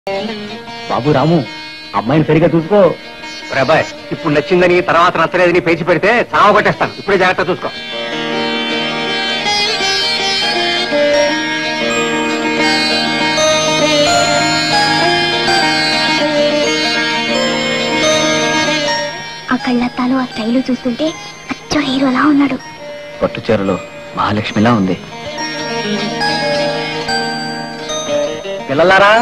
బాబు రాము అమ్మాయిని సరిగా చూసుకో ప్రభాయ్ ఇప్పుడు నచ్చిందని తర్వాత నచ్చలేదని పేచి పెడితే చావ కొట్టేస్తాను ఇప్పుడే జాగ్రత్త చూసుకో ఆ కళ్ళత్తాలు ఆ స్టైలు చూస్తుంటే అచ్చో హీరోలా ఉన్నాడు పట్టు చీరలో మహాలక్ష్మిలా ఉంది పిల్లలారా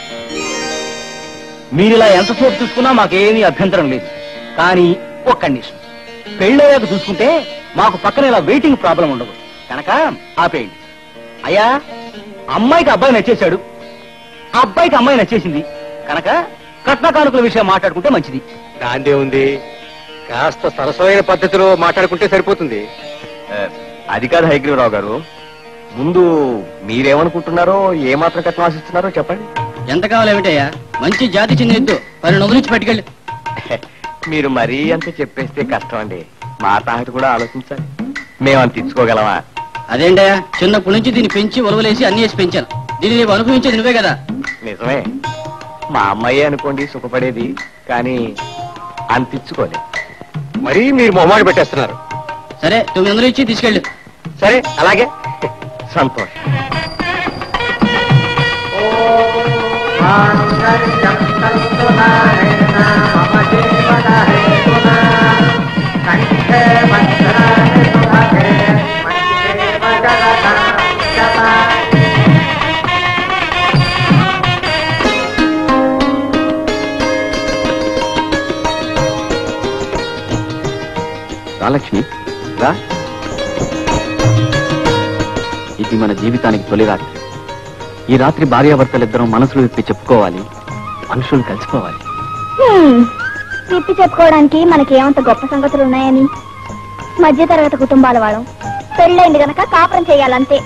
మీరిలా ఎంతసేపు చూసుకున్నా మాకేమీ అభ్యంతరం లేదు కానీ ఒక కండిషన్ పెళ్ళయ్యాక చూసుకుంటే మాకు పక్కన ఇలా వెయిటింగ్ ప్రాబ్లం ఉండదు కనుక ఆపేయండి అయ్యా అమ్మాయికి అబ్బాయి నచ్చేశాడు అబ్బాయికి అమ్మాయి నచ్చేసింది కనుక కట్న కానుకల విషయం మాట్లాడుకుంటే మంచిది దాందే ఉంది కాస్త సరసమైన పద్ధతిలో మాట్లాడుకుంటే సరిపోతుంది అది కాదు హైగ్రీవరావు గారు ముందు మీరేమనుకుంటున్నారో ఏ మాత్రం కట్నం ఆశిస్తున్నారో చెప్పండి ఎంత కావాలేమిటయ్యా మంచి జాతి చెందిన ఎద్దు పది నొగులించి పట్టుకెళ్ళి మీరు మరీ అంత చెప్పేస్తే కష్టం అండి మా తాహత కూడా ఆలోచించాలి మేము అంత ఇచ్చుకోగలమా అదేంటయ్యా చిన్నప్పటి నుంచి దీన్ని పెంచి ఒలవలేసి అన్ని వేసి పెంచాను దీన్ని నీవు అనుభవించేది నువ్వే కదా నిజమే మా అమ్మాయి అనుకోండి సుఖపడేది కానీ అంత ఇచ్చుకోలే మరీ మీరు మొహమాట పెట్టేస్తున్నారు సరే తొమ్మిది వందలు ఇచ్చి తీసుకెళ్ళు సరే అలాగే సంతోషం రాలక్ష్మి రా ఇది మన జీవితానికి తొలి రాత్రి ఈ రాత్రి భార్యాభర్తలిద్దరం మనసులు విప్పి చెప్పుకోవాలి మనుషులు కలిసిపోవాలి హ్మ్. విప్పి చెప్పుకోవడానికి మనకేమంత గొప్ప సంగతులు ఉన్నాయని మధ్య తరగతి కుటుంబాల వాళ్ళం పెళ్ళైంది గనక కాపురం చేయాలంతే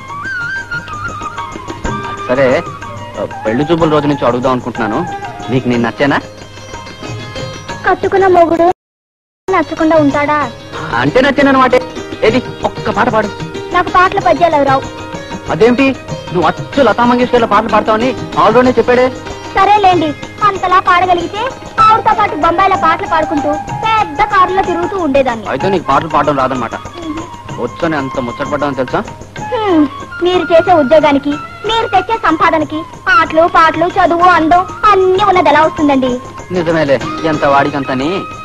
సరే ఆ, పెళ్లి చూపుల రోజు నుంచి అడుగుదాం అనుకుంటున్నాను నీకు నేను నచ్చానా కట్టుకున్న మొగుడు నచ్చకుండా ఉంటాడా అంటే నచ్చాను అనమాట ఏది ఒక్క పాట పాడు నాకు పాటలు పద్యాలు అవి రావు అదేంటి నువ్వు అచ్చు లతా మంగేశ్వర్ల పాటలు పాడతావని ఆల్రెడీ చెప్పాడే సరేలేండి అంతలా పాడగలిగితే ఆవిడతో పాటు బొంబాయిలో పాటలు పాడుకుంటూ పెద్ద కారులో తిరుగుతూ ఉండేదాన్ని అయితే నీకు పాటలు పాడడం రాదనమాట వచ్చని అంత ముచ్చటపడ్డావని తెలుసా హ్మ్. మీరు చేసే ఉద్యోగానికి మీరు తెచ్చే సంపాదనకి ఆటలు పాటలు చదువు అందం అన్ని ఉన్నది ఎలా వస్తుందండి నిజమేలే ఎంత వాడికంతని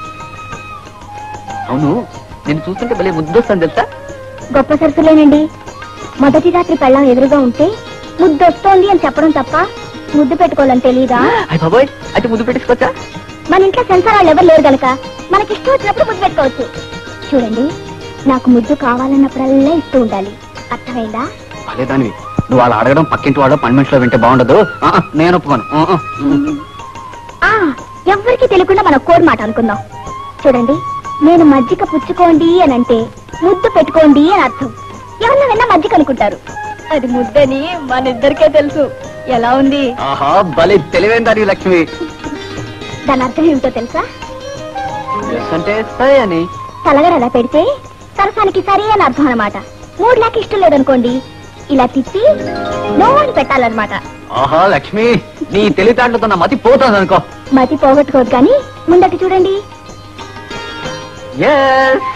అవును నేను చూస్తుంటే భలే ముద్దొస్తాను తెలుసా గొప్ప సరసులేనండి మొదటి రాత్రి పెళ్ళం ఎదురుగా ఉంటే ముద్దొస్తోంది అని చెప్పడం తప్ప ముద్దు పెట్టుకోవాలని తెలియదా అయ్య బాబోయ్ అయితే ముద్దు పెట్టించుకోవచ్చా మన ఇంట్లో సెన్సార్ వాళ్ళు ఎవరు లేరు గనక మనకి ఇష్టం వచ్చినప్పుడు ముద్దు పెట్టుకోవచ్చు చూడండి నాకు ముద్దు కావాలన్నప్పుడల్లా ఇస్తూ ఉండాలి అర్థమైందా భలే దానివి నువ్వు వాళ్ళు అడగడం పక్కింటి వాడు పని మనిషిలో వింటే బాగుండదు ఆ, ఆ, నేను ఒప్పుకోను ఆ, ఆ. ఆ ఎవ్వరికి తెలియకుండా మన కోర్ మాట అనుకుందాం చూడండి నేను మజ్జిగ పుచ్చుకోండి అని అంటే ముద్దు పెట్టుకోండి అని అర్థం ఎవరన్నా విన్నా మజ్జిగ అనుకుంటారు అది ముద్దని మన ఇద్దరికే తెలుసు ఎలా ఉంది ఆహా భలే తెలివైన దాని లక్ష్మి దాని అర్థం ఏమిటో తెలుసా ఎస్ అంటే సరే అని తలగడ అలా పెడితే సరసానికి సరి అని అర్థం అనమాట మూడు లాక్ ఇష్టం లేదనుకోండి ఇలా తిప్పి నో అని పెట్టాలన్నమాట ఆహా లక్ష్మి నీ తెలివితేటలతో నా మతి పోతుంది అనుకో మతి పోగొట్టుకోదు కానీ ముందటి చూడండి ఎస్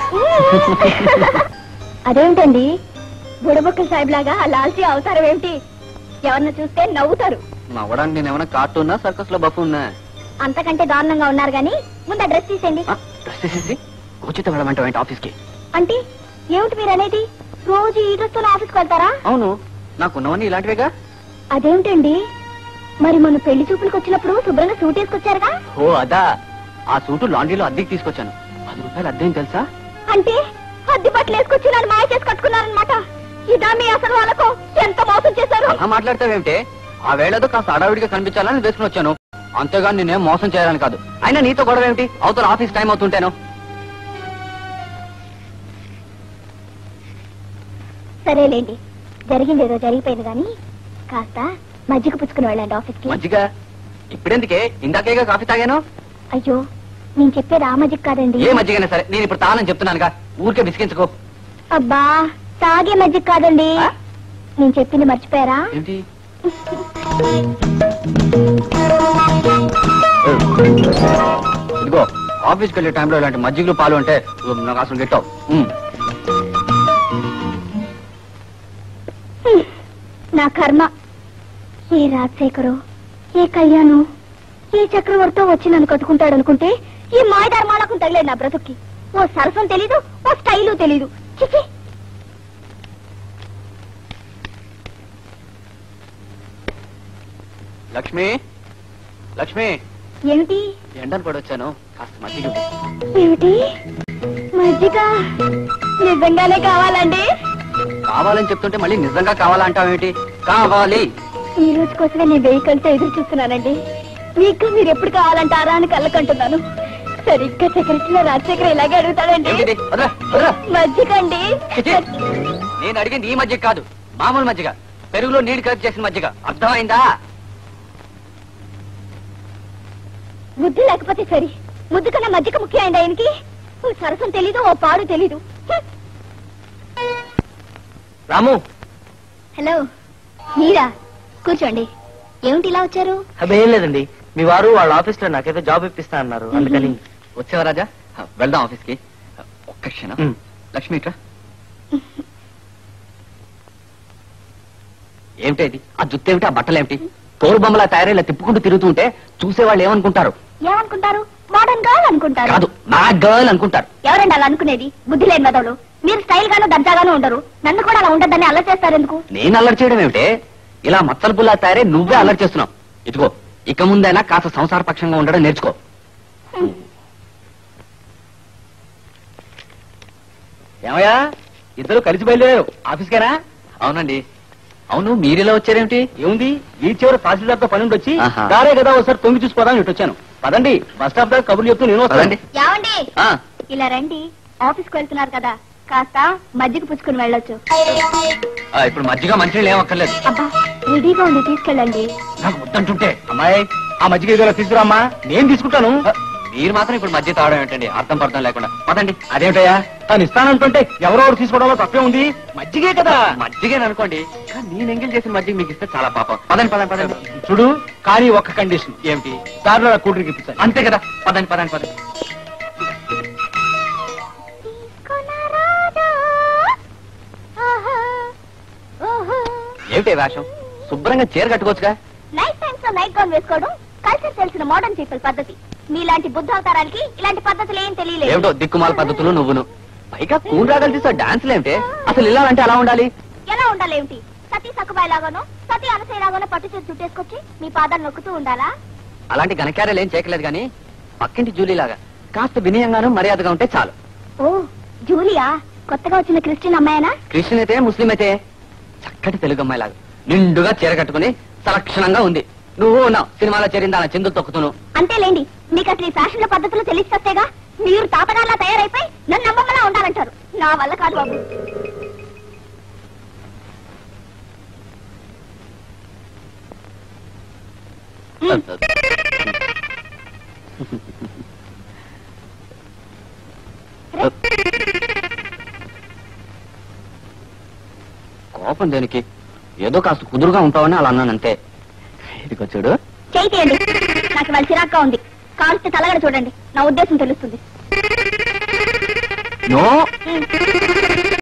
అదేంటండి బుడబుక్కల సాహిబ్ లాగా ఆ లాల్చీ అవతారం ఏమిటి ఎవరిని చూస్తే నవ్వుతారు నవ్వడానికి నేను ఏమైనా కార్టూన్నా సర్కస్ లో బఫ్ ఉన్నా అంతకంటే దారుణంగా ఉన్నారు కానీ ముందు ఆ డ్రెస్ తీసేయండి డ్రెస్ తీసేసి ఉచిత వెళ్ళమంటావు ఆఫీస్ కి అంటే ఏమిటి మీరు అనేది రోజు ఈ డ్రెస్ తో ఆఫీస్కి వెళ్తారా అవును నాకున్నవన్నీ ఇలాంటివేగా అదేమిటండి మరి మన పెళ్లి చూపులకు వచ్చినప్పుడు శుభ్రంగా సూట్ వేసుకొచ్చారుగా ఓ అదా ఆ సూటు లాండ్రీలో అద్దెకి తీసుకొచ్చాను పది రూపాయలు అద్దెం తెలుసా అంటే అద్దె బట్టలు వేసుకొచ్చి నన్ను మాయ చేసి కట్టుకున్నారనమాట ఇదా మీ అసలు వాళ్ళకు ఎంత మోసం చేశారు అలా మాట్లాడతావేమిటే ఆ వేళతో కాస్త అడావిడిగా కనిపించాలని వేసుకుని వచ్చాను అంతేగాని నేనేం మోసం చేయాలని కాదు అయినా నీతో గొడవ ఏమిటి అవతల ఆఫీస్ టైం అవుతుంటేను సరేలేండి జరిగింది ఏదో జరిగిపోయింది కానీ కాస్త మజ్జిగ పుచ్చుకుని వెళ్ళండి ఆఫీస్కి మజ్జిగ ఇప్పుడెందుకే ఇందాకేగా కాఫీ తాగాను అయ్యో నేను చెప్పేది ఆ మజ్జిగ కాదండి ఏ మజ్జిగైనా సరే నేను ఇప్పుడు తానని చెప్తున్నానుగా ఊరికే బిస్కించుకో అబ్బా తాగే మజ్జిగ కాదండి నేను చెప్పింది మర్చిపోయారా ఏంటి ఇదిగో ఆఫీస్కి వెళ్ళే టైంలో ఇలాంటి మజ్జిగలు పాలు అంటే ఉమ్, నాకు అసలు గెట్టావు హ్మ్. నా కర్మ ఏ రాజశేఖరు ఏ కళ్యాణం ఏ చక్రవర్తో వచ్చి నన్ను కట్టుకుంటాడు అనుకుంటే ఈ మాయధర్మాలకు తగిలేదు నా బ్రతుక్కి ఓ సరసం తెలీదు ఓ స్టైలు తెలీదు చిచి లక్ష్మి లక్ష్మి ఏమిటి ఎండను పడొచ్చాను కాస్త మజ్జిగ ఇవ్వు. ఏమిటి మజ్జిగ నిజంగానే కావాలండి కావాలని చెప్తుంటే మళ్ళీ నిజంగా కావాలంటావేమిటి కావాలి ఈ రోజు కోసమే నేను వెహికల్తో ఎదురు చూస్తున్నానండి మీకు మీరు ఎప్పుడు కావాలంటారా అని కళ్ళకంటున్నాను సరిగ్గా సెక్రటరీలో రాజశేఖర్ ఇలాగే అడుగుతాడండి ఏమిటిది? వదరా, వదరా. మజ్జిగ అండి చిచి. నేను అడిగింది ఈ మజ్జిగ కాదు మామూలు మజ్జిగ పెరుగులో నీళ్లు కలిపి చేసిన మజ్జిగ అర్థమైందా బుద్ధి లేకపోతే సరి ముద్దు కన్నా మజ్జిగ ముఖ్యమైంది ఆయనకి ఓ సరసం తెలీదు ఓ పాడు తెలీదు హ్మ్. రాము హలో మీరా కూర్చోండి ఏమిటి ఇలా వచ్చారు అదేం లేదండి మీ వారు వాళ్ళ ఆఫీస్ లో నాకైతే జాబ్ ఇప్పిస్తా అన్నారు అందుకని వచ్చావా రాజా వెళ్దాం ఆఫీస్ కి ఒక్క క్షణం ఉమ్. లక్ష్మి ఇట్రా ఏమిటి ఇది ఆ జుత్తు ఏమిటి ఆ బట్టలు ఏమిటి తోలు బొమ్మలా తయారై ఇలా తిప్పుకుంటూ తిరుగుతుంటే చూసేవాళ్ళు ఏమనుకుంటారు ఏమనుకుంటారు మోడర్న్ గర్ల్ అనుకుంటారు కాదు నా గర్ల్ అనుకుంటారు ఎవరండి అలా అనుకునేది బుద్ధి లేని మెదడు మీరు స్టైల్ గాను దర్జాగాను ఉండరు నన్ను కూడా అలా ఉండద్దని అలా చేస్తారు ఎందుకు నేను అల్లరి చేయడం ఏమిటే ఇలా మచ్చల పుల్లా తయారై నువ్వే అల్లరి చేస్తున్నావు ఇదిగో ఇక ముందైనా కాస్త సంసార పక్షంగా ఉండడం నేర్చుకో ఏమయ్యా ఇద్దరు కలిసి బయలుదేరారు ఆఫీస్కేనా అవునండి అవును మీరిలా వచ్చారేమిటి ఏముంది ఈ చివరి తహసీల్దార్ తో పని ఉండి వచ్చి ఆహా. దారే కదా ఒకసారి తొంగి చూసిపోదాం ఇటు వచ్చాను పదండి బస్ స్టాప్ దగ్గర కబుర్లు చెప్తూ నేను వస్తానండి ఏమండి ఇలా రండి ఆఫీస్కి వెళ్తున్నారు కదా కాస్త మజ్జిగ పుచ్చుకుని వెళ్ళొచ్చు ఇప్పుడు మధ్యగా మంచి ఏమక్కర్లేదు అబ్బా రెడీగా ఉంది తీసుకెళ్ళండి నాకు వద్దంటుంటే అమ్మాయి ఆ మజ్జిగ ఏదో తీసుకురామ్మా నేను తీసుకుంటాను మీరు మాత్రం ఇప్పుడు మధ్య తాగడం ఏంటండి అర్థం పర్థం లేకుండా పదండి అదేమిటయ్యా తను ఇస్తానంటుంటే ఎవరెవరు తీసుకోవడంలో తప్పే ఉంది మజ్జిగే కదా మజ్జిగే అనుకోండి కానీ నేను ఎంగేజ్ చేసిన మజ్జిగ మీకు ఇస్తే చాలా పాపం పదండి పదండి పదండి చూడు కానీ ఒక్క కండిషన్ ఏమిటి దారిలో కూల్ డ్రింక్ ఇప్పించాలి అంతే కదా పదండి పదండి పదండి ఏమిటి వేషం శుభ్రంగా చీర కట్టుకోవచ్చుగా నైట్ టైమ్స్ లో నైట్ గౌన్ వేసుకోవడం కల్చర్ తెలిసిన మోడర్న్ పీపుల్ పద్ధతి మీలాంటి బుద్ధ అవతారాలకి ఇలాంటి పద్ధతులు ఏం తెలియలేదు ఏమిటో దిక్కుమాల పద్ధతులు నువ్వును పైగా కూన్ రాగలు తీసే డాన్సులు ఏమిటి అసలు ఇలా అంటే అలా ఉండాలి ఎలా ఉండాలేమిటి సతీ సక్కుబాయి లాగానో సతీ అనసూయ లాగానో పట్టు చేసి చుట్టేసుకొచ్చి మీ పాదాలు నొక్కుతూ ఉండాలా అలాంటి ఘనకార్యాలు ఏం చేయట్లేదు కానీ పక్కింటి జూలీ లాగా కాస్త వినయంగాను మర్యాదగా ఉంటే చాలు ఓ జూలియా కొత్తగా వచ్చిన క్రిస్టియన్ అమ్మాయినా క్రిస్టియన్ అయితే ముస్లిం అయితే చక్కటి తెలుగు అమ్మాయి లాగా నిండుగా చీర కట్టుకుని సలక్షణంగా ఉంది నువ్వు ఉన్నావు సినిమాలో చేరింది అలా చిందులు తొక్కుతును అంతేలేండి మీకు అసలు ఈ ఫ్యాషన్ల పద్ధతులు తెలిసిస్తేగా మీరు తాపడాలా తయారైపోయి నన్ను నమ్మకంలా ఉండాలంటారు నా వల్ల కాదు బాబు ఉమ్. కోపం దేనికి ఏదో కాస్త కుదురుగా ఉంటావని అలా అన్నాను అంతే ఇదిగో చూడు చేయి తీయండి నాకు వాళ్ళ చిరాగ్గా ఉంది కాల్స్తే తలగడ చూడండి నా ఉద్దేశం తెలుస్తుంది నో ఉమ్.